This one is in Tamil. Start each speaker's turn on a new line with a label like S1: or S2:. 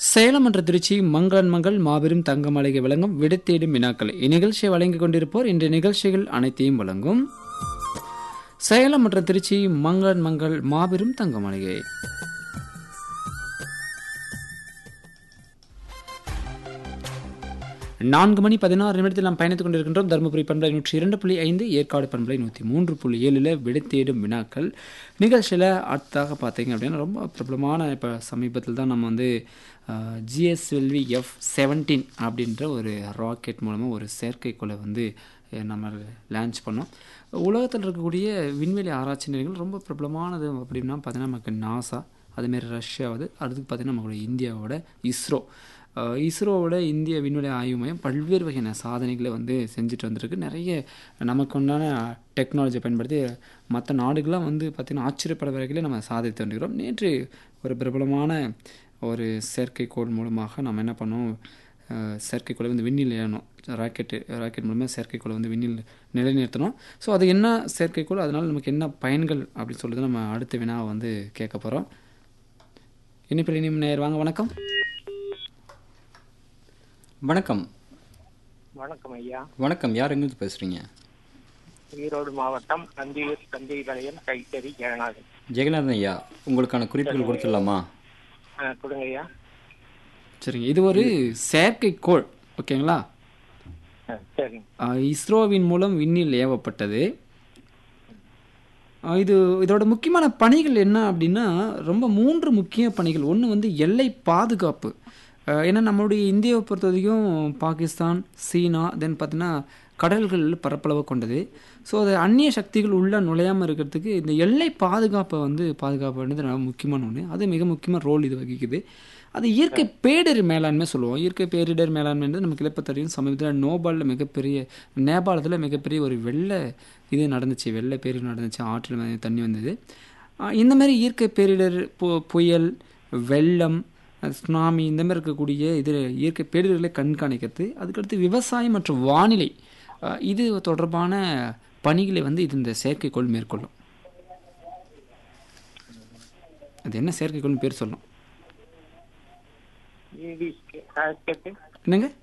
S1: சேலம் என்ற திருச்சி மங்களன் மங்கள் மாபெரும் தங்க மாளிகை வழங்கும் விடுத்தேடும் வினாக்கள் இந்நிகழ்ச்சியை வழங்கிக் கொண்டிருப்போர் இன்றைய நிகழ்ச்சிகள் அனைத்தையும் வழங்கும் சேலம் என்ற திருச்சி மங்களன் மங்கள் மாபெரும் தங்க மாளிகை நான்கு மணி பதினாறு நிமிடத்தில் நாம் பயணித்துக் கொண்டிருக்கின்றோம் தருமபுரி பண்பலை நூற்றி இரண்டு புள்ளி ஐந்து ஏற்காடு பண்பலை நூற்றி மூன்று புள்ளி ஏழில் விடுத்தேடும் வினாக்கள் நிகழ்ச்சியில் அடுத்தாக பார்த்தீங்க அப்படின்னா ரொம்ப பிரபலமான இப்போ சமீபத்தில் தான் நம்ம வந்து ஜிஎஸ்எல்வி எஃப் செவன்டீன் அப்படின்ற ஒரு ராக்கெட் மூலமாக ஒரு செயற்கைக்கோளை வந்து அஹ், நம்ம லான்ச் பண்ணோம் உலகத்தில் இருக்கக்கூடிய விண்வெளி ஆராய்ச்சி நிலையங்கள் ரொம்ப பிரபலமானது அப்படின்னா பார்த்தீங்கன்னா நமக்கு நாசா அதுமாரி ரஷ்யாவது அடுத்து பார்த்தீங்கன்னா நம்மளுடைய இந்தியாவோட இஸ்ரோ அஹ் இஸ்ரோவோட இந்திய விண்வெளி ஆய்வு மையம் பல்வேறு வகையான சாதனைகளை வந்து செஞ்சுட்டு வந்திருக்கு நிறைய நமக்கு உண்டான டெக்னாலஜியை பயன்படுத்தி மற்ற நாடுகள்லாம் வந்து பார்த்திங்கன்னா ஆச்சரியப்பட வகையில் நம்ம சாதித்து வந்துக்கிறோம் நேற்று ஒரு பிரபலமான ஒரு செயற்கைக்கோள் மூலமாக நம்ம என்ன பண்ணோம் அஹ் செயற்கைக்கோளை வந்து விண்ணில் ஏறணும் ராக்கெட்டு ராக்கெட் மூலமாக செயற்கைக்கோளை வந்து விண்ணில் நிலைநிறுத்தணும் ஸோ அது என்ன செயற்கைக்கோள் அதனால் நமக்கு என்ன பயன்கள் அப்படின்னு சொல்லிட்டு நம்ம அடுத்த வினாவை வந்து கேட்க போகிறோம் இனிப்பில் இனியும் நேர் வாங்க வணக்கம்
S2: வணக்கம்
S3: வணக்கம் ஐயா
S2: வணக்கம் யார் எங்கிருந்து பேசுறீங்க
S3: ஈரோடு மாவட்டம் நந்தியூர் தந்தை நிலையம் கைத்தறி ஜெகநாதன்
S2: ஜெகநாதன் ஐயா உங்களுக்கான குறிப்புகள் கொடுத்துடலாமா
S3: ஆ, கொடுங்க ஐயா
S1: சரிங்க இது ஒரு செயற்கைக்கோள் ஓகேங்களா
S3: ஆ, சரிங்க
S1: ஆஹ் இஸ்ரோவின் மூலம் விண்ணில் ஏவப்பட்டது ஆஹ் இது இதோட முக்கியமான பணிகள் என்ன அப்படின்னா ரொம்ப மூன்று முக்கிய பணிகள் ஒன்று வந்து எல்லை பாதுகாப்பு ஆஹ் ஏன்னா நம்மளுடைய இந்தியாவை பொறுத்த வரைக்கும் பாகிஸ்தான் சீனா தென் பார்த்தீங்கன்னா கடல்கள் பரப்பளவு கொண்டது ஸோ அது அந்நிய சக்திகள் உள்ள நுழையாமல் இருக்கிறதுக்கு இந்த எல்லை பாதுகாப்பை வந்து பாதுகாப்பு வேண்டியது ரொம்ப முக்கியமான ஒன்று அது மிக முக்கியமான ரோல் இது வகிக்குது அது இயற்கை பேரிடர் மேலாண்மை சொல்லுவோம் இயற்கை பேரிடர் மேலாண்மைன்றது நமக்கு இழப்ப தெரியும் சமீபத்தில் நோபாலில் மிகப்பெரிய நேபாளத்தில் மிகப்பெரிய ஒரு வெள்ள இது நடந்துச்சு வெள்ள பேரிடர் நடந்துச்சு ஆற்றில் வந்து தண்ணி வந்தது ஆஹ் இந்த மாதிரி இயற்கை பேரிடர் பு புயல் வெள்ளம் சுனாமி இந்த மாதிரி இருக்கக்கூடிய இது இயற்கை பேரிடர்களை கண்காணிக்கிறது அதுக்கடுத்து விவசாயம் மற்றும் வானிலை ஆஹ் இது தொடர்பான பணிகளை வந்து இது இந்த செயற்கைக்கோள் மேற்கொள்ளும் அது என்ன செயற்கைக்கோள்னு பேர் சொல்லணும்
S3: ஈவி ராக்கெட்டு
S1: என்னங்க